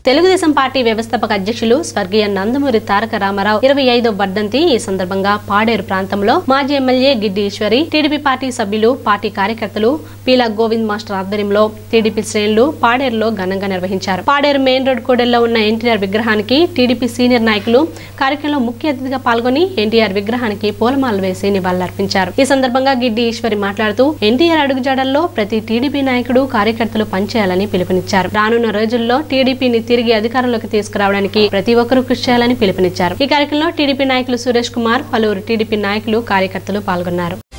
Telugu Desam party వ్యవస్థాపక అధ్యక్షులు స్వర్గీయ నందమూరి తారక రామారావు ఇరవై ఐదో వర్ధంతి ఈ సందర్భంగా పాడేరు ప్రాంతంలో మాజీ MLA Giddi Eswari TDP party సభ్యులు పార్టీ కార్యకర్తలు పీలా గోవింద్ మాస్టర్ ఆధ్వర్యంలో టీడీపీ శ్రేణులు పాడేరులో ఘనంగా నిర్వహించారు పాడేరు మెయిన్ రోడ్ కూడల్లో ఉన్న ఎన్టీఆర్ విగ్రహానికి టీడీపీ సీనియర్ నాయకులు కార్యక్రమంలో ముఖ్య అతిథిగా పాల్గొని ఎన్టీఆర్ విగ్రహానికి పూలమాలలు వేసి నివాళులర్పించారు ఈ సందర్భంగా గిడ్డి ఈశ్వరి మాట్లాడుతూ ఎన్టీఆర్ అడుగుజాడల్లో ప్రతి టీడీపీ నాయకుడు కార్యకర్తలు పనిచేయాలని పిలుపునిచ్చారు రానున్న రోజుల్లో టీడీపీని తిరిగి అధికారంలోకి తీసుకురావడానికి ప్రతి ఒక్కరూ కృషి చేయాలని పిలుపునిచ్చారు ఈ కార్యక్రమంలో టీడీపీ నాయకులు సురేష్ కుమార్ పలువురు టీడీపీ నాయకులు కార్యకర్తలు పాల్గొన్నారు